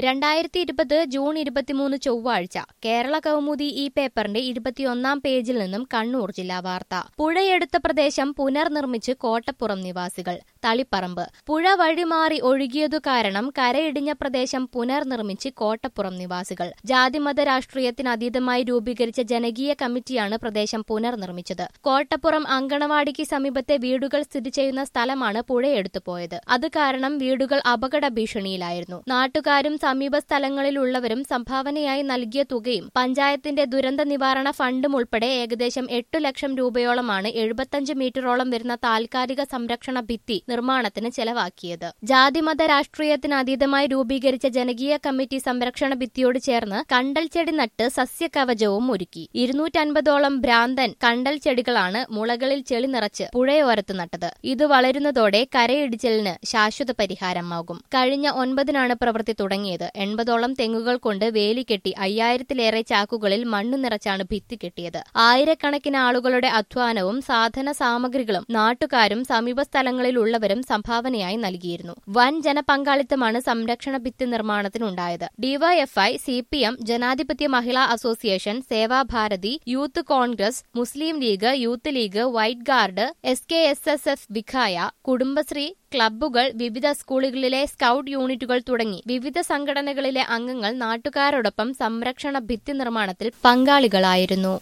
രണ്ടായിരത്തി ഇരുപത് ജൂൺ ഇരുപത്തിമൂന്ന് ചൊവ്വാഴ്ച കേരള കൗമുദി ഈ പേപ്പറിന്റെ ഇരുപത്തിയൊന്നാം പേജിൽ നിന്നും കണ്ണൂർ ജില്ലാ വാർത്ത പുഴയെടുത്ത പ്രദേശം പുനർനിർമ്മിച്ച് കോട്ടപ്പുറം നിവാസികൾ തളിപ്പറമ്പ് പുഴ വഴിമാറി ഒഴുകിയതു കാരണം കരയിടിഞ്ഞ പ്രദേശം പുനർനിർമ്മിച്ച് കോട്ടപ്പുറം നിവാസികൾ ജാതിമത രാഷ്ട്രീയത്തിന് അതീതമായി രൂപീകരിച്ച ജനകീയ കമ്മിറ്റിയാണ് പ്രദേശം പുനർനിർമ്മിച്ചത് കോട്ടപ്പുറം അങ്കണവാടിക്ക് സമീപത്തെ വീടുകൾ സ്ഥിതി ചെയ്യുന്ന സ്ഥലമാണ് പുഴയെടുത്തു പോയത് അത് കാരണം വീടുകൾ അപകട ഭീഷണിയിലായിരുന്നു നാട്ടുകാരും സമീപ സ്ഥലങ്ങളിലുള്ളവരും സംഭാവനയായി നൽകിയ തുകയും പഞ്ചായത്തിന്റെ ദുരന്ത നിവാരണ ഫണ്ടും ഉൾപ്പെടെ ഏകദേശം എട്ടു ലക്ഷം രൂപയോളമാണ് എഴുപത്തഞ്ച് മീറ്ററോളം വരുന്ന താൽക്കാലിക സംരക്ഷണ ഭിത്തി നിർമ്മാണത്തിന് ചെലവാക്കിയത് ജാതിമത രാഷ്ട്രീയത്തിന് അതീതമായി രൂപീകരിച്ച ജനകീയ കമ്മിറ്റി സംരക്ഷണ ഭിത്തിയോട് ചേർന്ന് കണ്ടൽ ചെടി നട്ട് സസ്യകവചവും ഒരുക്കി ഇരുന്നൂറ്റൻപതോളം ഭ്രാന്തൻ കണ്ടൽ ചെടികളാണ് മുളകളിൽ ചെളി നിറച്ച് പുഴയോരത്ത് നട്ടത് ഇത് വളരുന്നതോടെ കരയിടിച്ചിലിന് ശാശ്വത പരിഹാരമാകും കഴിഞ്ഞ ഒൻപതിനാണ് പ്രവൃത്തി തുടങ്ങിയത് എൺപതോളം തെങ്ങുകൾ കൊണ്ട് വേലി കെട്ടി അയ്യായിരത്തിലേറെ ചാക്കുകളിൽ മണ്ണ് നിറച്ചാണ് ഭിത്തി കെട്ടിയത് ആയിരക്കണക്കിന് ആളുകളുടെ അധ്വാനവും സാധന സാമഗ്രികളും നാട്ടുകാരും സമീപ സ്ഥലങ്ങളിലുള്ളവരും സംഭാവനയായി നൽകിയിരുന്നു വൻ ജനപങ്കാളിത്തമാണ് സംരക്ഷണ ഭിത്തി നിർമ്മാണത്തിനുണ്ടായത് ഡിവൈഎഫ്ഐ സി പി എം ജനാധിപത്യ Mahila association Sevabharathi youth Congress Muslim league youth league white guard S K S S F Vikhaya Kudumbashree ക്ലബ്ബുകൾ വിവിധ സ്കൂളുകളിലെ സ്കൌട്ട് യൂണിറ്റുകൾ തുടങ്ങി വിവിധ സംഘടനകളിലെ അംഗങ്ങൾ നാട്ടുകാരോടൊപ്പം സംരക്ഷണ ഭിത്തി നിർമ്മാണത്തിൽ പങ്കാളികളായിരുന്നു